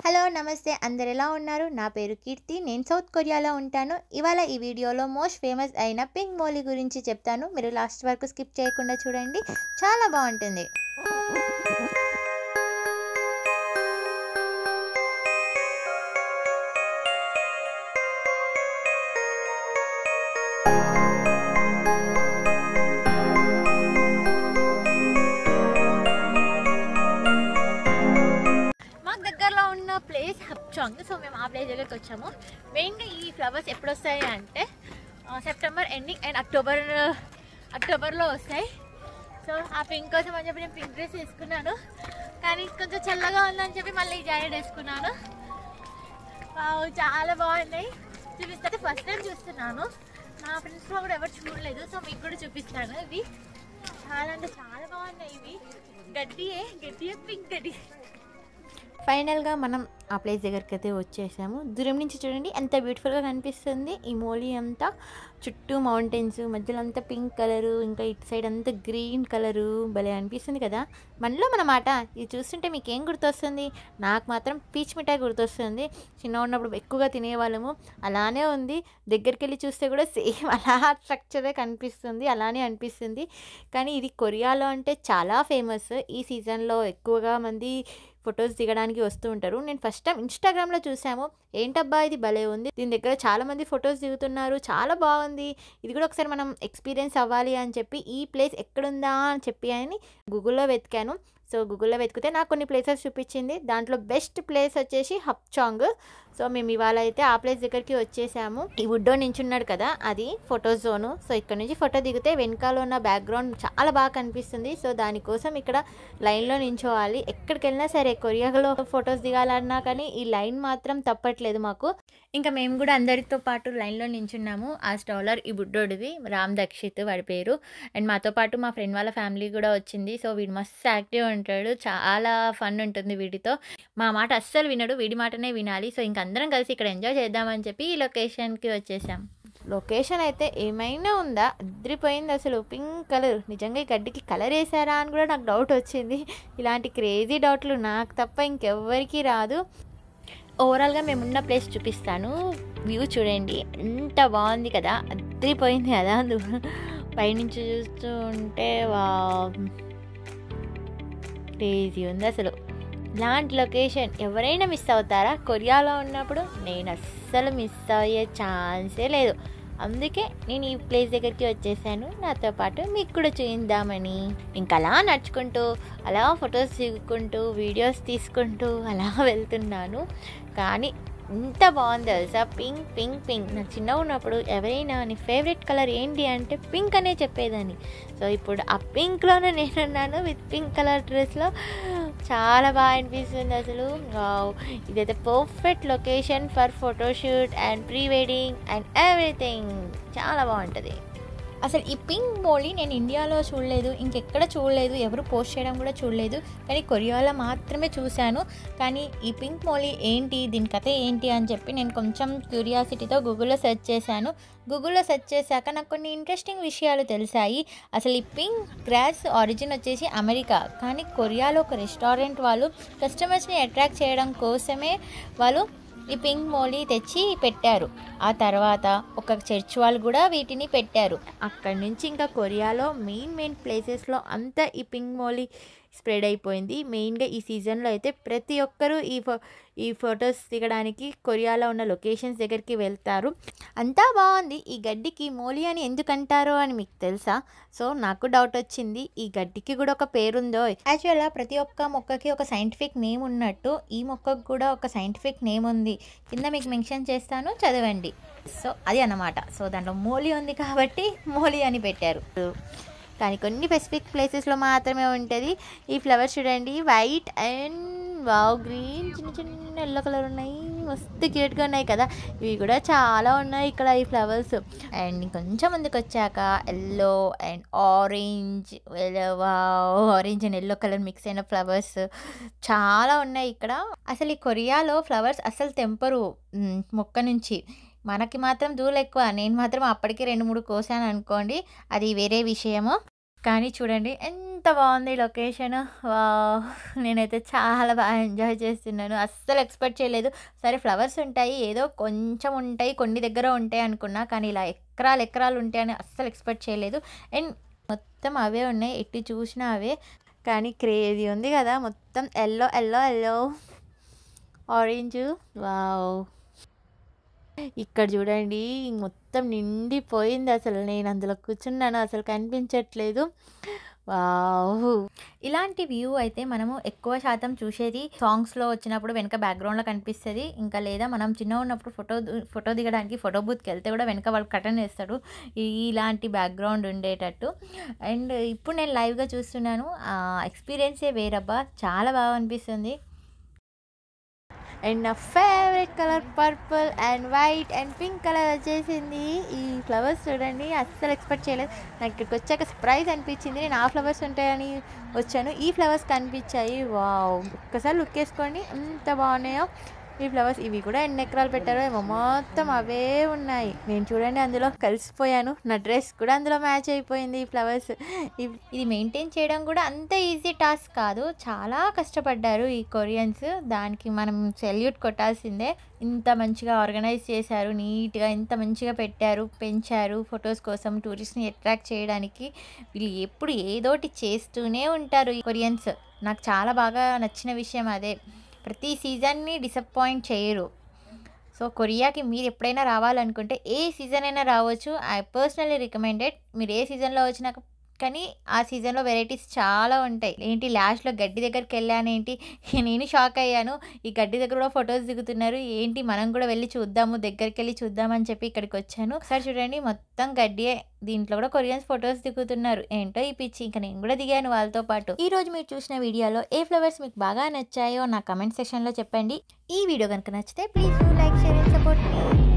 Hello నమస్తే అందరు ఎలా ఉన్నారు నా పేరు కీర్తి నేను సౌత్ కొరియాలో ఉంటాను ఇవాళ ఈ వీడియోలో మోస్ట్ ఫేమస్ అయిన పింక్ మోలీ గురించి చెప్తాను మీరు లాస్ట్ వరకు స్కిప్ చేయకుండా చూడండి చాలా బాగుంటుంది మాకు దగ్గరలో ఉన్న ప్లేస్ హప్చాంగ్ సో మేము ఆ ప్లేస్ దగ్గరికి వచ్చాము మెయిన్గా ఈ ఫ్లవర్స్ ఎప్పుడు వస్తాయి అంటే ఆ, సెప్టెంబర్ ఎండింగ్ అండ్ అక్టోబర్ అక్టోబర్లో వస్తాయి సో ఆ పింక్ కోసం అని చెప్పి నేను పింక్ డ్రెస్ వేసుకున్నాను కానీ కొంచెం చల్లగా ఉందని చెప్పి మళ్ళీ ఈ జాకెట్ వేసుకున్నాను వావ్, చాలా బాగున్నాయి చూపిస్తే ఫస్ట్ టైం చూస్తున్నాను నా ఫ్రెండ్స్లో కూడా ఎవరు చూడలేదు సో మీకు కూడా చూపిస్తాను ఇవి చాలా అంటే చాలా బాగున్నాయి ఇవి గడ్డియే గడ్డియే పింక్ గడ్డి ఫైనల్గా మనం ఆ ప్లేస్ దగ్గరికి అయితే వచ్చేసాము దూరం నుంచి చూడండి ఎంత బ్యూటిఫుల్గా కనిపిస్తుంది ఈ మోలీ అంతా చుట్టూ మౌంటైన్స్ మధ్యలో అంతా పింక్ కలరు ఇంకా ఇటు సైడ్ అంతా గ్రీన్ కలరు భలే అనిపిస్తుంది కదా మనలో మన మాట ఇది చూస్తుంటే మీకు ఏం గుర్తొస్తుంది నాకు మాత్రం పీచ్ మిఠాయి గుర్తొస్తుంది చిన్న ఉన్నప్పుడు ఎక్కువగా తినేవాళ్ళము అలానే ఉంది దగ్గరికి వెళ్ళి చూస్తే కూడా సేమ్ అలా స్ట్రక్చరే కనిపిస్తుంది అలానే అనిపిస్తుంది కానీ ఇది కొరియాలో అంటే చాలా ఫేమస్ ఈ సీజన్లో ఎక్కువగా మంది ఫొటోస్ దిగడానికి వస్తూ ఉంటారు నేను ఫస్ట్ టైం ఇన్స్టాగ్రామ్లో చూసాము ఏంటబ్బా ఇది భలే ఉంది దీని దగ్గర చాలా మంది ఫొటోస్ దిగుతున్నారు చాలా బాగుంది ఇది కూడా ఒకసారి మనం ఎక్స్పీరియన్స్ అవ్వాలి అని చెప్పి ఈ ప్లేస్ ఎక్కడుందా అని చెప్పి అని గూగుల్లో వెతికాను సో గూగుల్లో వెతికితే నాకు కొన్ని ప్లేసెస్ చూపించింది దాంట్లో బెస్ట్ ప్లేస్ వచ్చేసి హప్చాంగ్ సో మేము ఇవాళ అయితే ఆ ప్లేస్ దగ్గరికి వచ్చేసాము ఈ వుడ్డో నించున్నాడు కదా అది ఫోటో జోను సో ఇక్కడ నుంచి ఫోటో దిగితే వెనకాల ఉన్న బ్యాక్గ్రౌండ్ చాలా బాగా కనిపిస్తుంది సో దానికోసం ఇక్కడ లైన్లో నించోవాలి ఎక్కడికి వెళ్ళినా సరే కొరియాలో ఫొటోస్ దిగాలన్నా కానీ ఈ లైన్ మాత్రం తప్పట్లేదు మాకు ఇంకా మేము కూడా అందరితో పాటు లైన్లో నించున్నాము ఆ స్టాలర్ ఈ బుడ్డోడిది రామ్ దక్షిత్ వాడి పేరు అండ్ మాతో పాటు మా ఫ్రెండ్ వాళ్ళ ఫ్యామిలీ కూడా వచ్చింది సో వీడు మస్తు యాక్టివ్ ఉంటాడు చాలా ఫన్ ఉంటుంది వీడితో మా మాట అస్సలు వినడు వీడి మాటనే వినాలి సో ఇంక అందరం కలిసి ఇక్కడ ఎంజాయ్ చేద్దామని చెప్పి ఈ లొకేషన్కి వచ్చేసాం లొకేషన్ అయితే ఏమైనా ఉందా అద్రిపోయింది అసలు పింక్ కలర్ నిజంగా ఈ గడ్డికి కలర్ వేసారా అని కూడా నాకు డౌట్ వచ్చింది ఇలాంటి క్రేజీ డౌట్లు నాకు తప్ప ఇంకెవ్వరికీ రాదు ఓవరాల్గా మేమున్న ప్లేస్ చూపిస్తాను వ్యూ చూడండి ఎంత బాగుంది కదా అద్రిపోయింది కదా దూ- పైనుంచి చూస్తూ ఉంటే వా క్రేజీ ఉంది అసలు ఇలాంటి లొకేషన్ ఎవరైనా మిస్ అవుతారా కొరియాలో ఉన్నప్పుడు నేను అస్సలు మిస్ అయ్యే ఛాన్సే లేదు అందుకే నేను ఈ ప్లేస్ దగ్గరికి వచ్చేసాను నాతో పాటు మీకు కూడా చూయిందామని ఇంకా అలా నడుచుకుంటూ అలా ఫొటోస్ దిగుకుంటూ వీడియోస్ తీసుకుంటూ అలా వెళ్తున్నాను కానీ ఇంత బాగుంది తెలుసా పింక్ పింక్ పింక్ నాకు చిన్నగా ఉన్నప్పుడు ఎవరైనా నీ ఫేవరెట్ కలర్ ఏంటి అంటే పింక్ అనే చెప్పేదాన్ని సో ఇప్పుడు ఆ పింక్లోనే నేనున్నాను విత్ పింక్ కలర్ డ్రెస్లో చాలా బాగా అనిపిస్తుంది అసలు వావ్ ఇదైతే perfect location for photoshoot and pre wedding and everything చాలా బాగుంటుంది అసలు ఈ పింక్ మోలీ నేను ఇండియాలో చూడలేదు ఇంకెక్కడ చూడలేదు ఎవరు పోస్ట్ చేయడం కూడా చూడలేదు కానీ కొరియాలో మాత్రమే చూశాను కానీ ఈ పింక్ మోలీ ఏంటి దీని కథ ఏంటి అని చెప్పి నేను కొంచెం క్యూరియాసిటీతో గూగుల్లో సెర్చ్ చేశాను గూగుల్లో సెర్చ్ చేశాక నాకు కొన్ని ఇంట్రెస్టింగ్ విషయాలు తెలిసాయి అసలు ఈ పింక్ గ్రాస్ ఆరిజిన్ వచ్చేసి అమెరికా కానీ కొరియాలో ఒక రెస్టారెంట్ వాళ్ళు కస్టమర్స్ని అట్రాక్ట్ చేయడం కోసమే వాళ్ళు ఈ పింక్ మోలీ తెచ్చి పెట్టారు ఆ తర్వాత ఒక చర్చ్ వాళ్ళు కూడా వీటిని పెట్టారు అక్కడి నుంచి ఇంకా కొరియాలో మెయిన్ మెయిన్ ప్లేసెస్లో అంతా ఈ పింక్ మోలీ స్ప్రెడ్ అయిపోయింది మెయిన్గా ఈ సీజన్లో అయితే ప్రతి ఒక్కరూ ఈ ఫో ఈ ఫొటోస్ దిగడానికి కొరియాలో ఉన్న లొకేషన్స్ దగ్గరికి వెళ్తారు అంతా బాగుంది ఈ గడ్డికి మోలీ అని ఎందుకు అంటారో అని మీకు తెలుసా సో నాకు డౌట్ వచ్చింది ఈ గడ్డికి కూడా ఒక పేరుందో యాక్చువల్గా ప్రతి ఒక్క మొక్కకి ఒక సైంటిఫిక్ నేమ్ ఉన్నట్టు ఈ మొక్కకు కూడా ఒక సైంటిఫిక్ నేమ్ ఉంది కింద మీకు మెన్షన్ చేస్తాను చదవండి సో అది అన్నమాట సో దాంట్లో మోలీ ఉంది కాబట్టి మోలీ అని పెట్టారు కానీ కొన్ని స్పెసిఫిక్ ప్లేసెస్లో మాత్రమే ఉంటుంది ఈ ఫ్లవర్స్ చూడండి వైట్ అండ్ వావ్ గ్రీన్ చిన్న చిన్న ఎల్లో కలర్ ఉన్నాయి మస్తు క్యూట్గా ఉన్నాయి కదా ఇవి కూడా చాలా ఉన్నాయి ఇక్కడ ఈ ఫ్లవర్స్ అండ్ కొంచెం ముందుకు వచ్చాక yellow and orange orange and yellow colour mix అయిన ఫ్లవర్స్ చాలా ఉన్నాయి ఇక్కడ అసలు ఈ కొరియాలో ఫ్లవర్స్ అసలు తెంపరు మ్, మొక్క నుంచి మనకి మాత్రం దూలు ఎక్కువ నేను మాత్రం అప్పటికి రెండు మూడు కోసాను అనుకోండి అది వేరే విషయము కానీ చూడండి ఎంత బాగుంది లొకేషన్ వావ్! నేనైతే చాలా బాగా ఎంజాయ్ చేస్తున్నాను. అస్సలు ఎక్స్‌పెక్ట్ చేయలేదు. సరే ఫ్లవర్స్ ఉంటాయి. ఏదో కొంచెం ఉంటాయి. కొన్ని దగ్గర ఉంటాయి అనుకున్నా. కానీ ఇలా ఎకరాలు ఎకరాలు ఉంటాయని అస్సలు ఎక్స్‌పెక్ట్ చేయలేదు. అండ్ మొత్తం అవే ఉన్నాయి. ఎటు చూసినా అవే. కానీ క్రేజీ ఉంది కదా! మొత్తం yellow, yellow, yellow. Orange wow! ఇక్కడ చూడండి మొత్తం నిండిపోయింది అసలు. నేను అందులో కూర్చున్నాను. అసలు కనిపించట్లేదు. వావ్! ఇలాంటి వ్యూ అయితే మనము ఎక్కువ శాతం చూసేది సాంగ్స్‌లో వచ్చినప్పుడు వెనక బ్యాక్‌గ్రౌండ్‌లో కనిపిస్తది. ఇంకా లేదా మనం చిన్నగున్నప్పుడు ఫోటో దు ఫోటో దిగడానికి ఫోటో బూత్‌కెళ్తే కూడా వెనక వాడు కర్టెన్ ఏస్తాడు. ఇలాంటి బ్యాక్‌గ్రౌండ్ ఉండేటట్టు. అండ్ ఇప్పుడు నేను లైవ్‌గా చూస్తున్నాను. ఆ ఎక్స్‌పీరియన్సే వేరబ్బా! చాలా బాగా అనిపిస్తుంది. అండ్ నా favourite colour purple and white and pink colour వచ్చేసింది. ఈ ఫ్లవర్స్ చూడండి అస్సలు ఎక్స్‌పెక్ట్ చేయలేదు. నాకు ఇక్కడికి వచ్చాక సర్ప్రైజ్ అనిపించింది. నేను ఆ ఫ్లవర్స్ ఉంటాయని వచ్చాను. ఈ ఫ్లవర్స్ కనిపించాయి. వావ్! ఒక్కసారి లుక్ ఏసుకోండి ఎంత బాగున్నాయో. ఈ ఫ్లవర్స్ ఇవి కూడా ఎన్ని ఎకరాలు పెట్టారో ఏమో మొత్తం అవే ఉన్నాయి. నేను చూడండి అందులో కలిసిపోయాను. నా డ్రెస్ కూడా అందులో మ్యాచ్ అయిపోయింది ఈ ఫ్లవర్స్. ఇవ్ ఇది మెయింటైన్ చేయడం కూడా అంత ఈజీ టాస్క్ కాదు. చాలా కష్టపడ్డారు ఈ కొరియన్స్. దానికి మనం సెల్యూట్ కొట్టాల్సిందే. ఇంత మంచిగా ఆర్గనైజ్ చేశారు. నీట్‌గా ఇంత మంచిగా పెట్టారు. పెంచారు ఫోటోస్ కోసం టూరిస్ట్‌ని అట్రాక్ట్ చేయడానికి. వీళ్ళు ఎప్పుడు ఏదోటి చేస్తూనే ఉంటారు ఈ కొరియన్స్. నాకు చాలా బాగా నచ్చిన విషయం అదే. ప్రతి సీజన్‌ని డిసప్పాయింట్ చేయరు. సో, కొరియాకి మీరు ఎప్పుడైనా రావాలనుకుంటే ఏ సీజన్ అయినా రావచ్చు. I personally recommended. మీరు ఏ సీజన్‌లో వచ్చినా కానీ ఆ సీజన్‌లో వెరైటీస్ చాలా ఉంటాయి. ఏంటి లాస్ట్‌లో గడ్డి దగ్గరికెళ్ళానేంటి నేను షాక్ అయ్యాను. ఈ గడ్డి దగ్గర కూడా ఫోటోస్ దిగుతున్నారు. ఏంటి మనం కూడా వెళ్లి చూద్దాము దగ్గరికెళ్ళి చూద్దాం అని చెప్పి ఇక్కడికొచ్చాను. ఒకసారి చూడండి మొత్తం గడ్డియే. దీంట్లో కూడా కొరియన్స్ ఫోటోస్ దిగుతున్నారు. ఏంటో ఈ పిచ్చి. ఇంక నేను కూడా దిగాను వాళ్ళతో పాటు. ఈరోజు మీరు చూసిన వీడియోలో ఏ ఫ్లవర్స్ మీకు బాగా నచ్చాయో నా కామెంట్ సెక్షన్‌లో చెప్పండి. ఈ వీడియో గనుక నచ్చితే please do like, share and support me.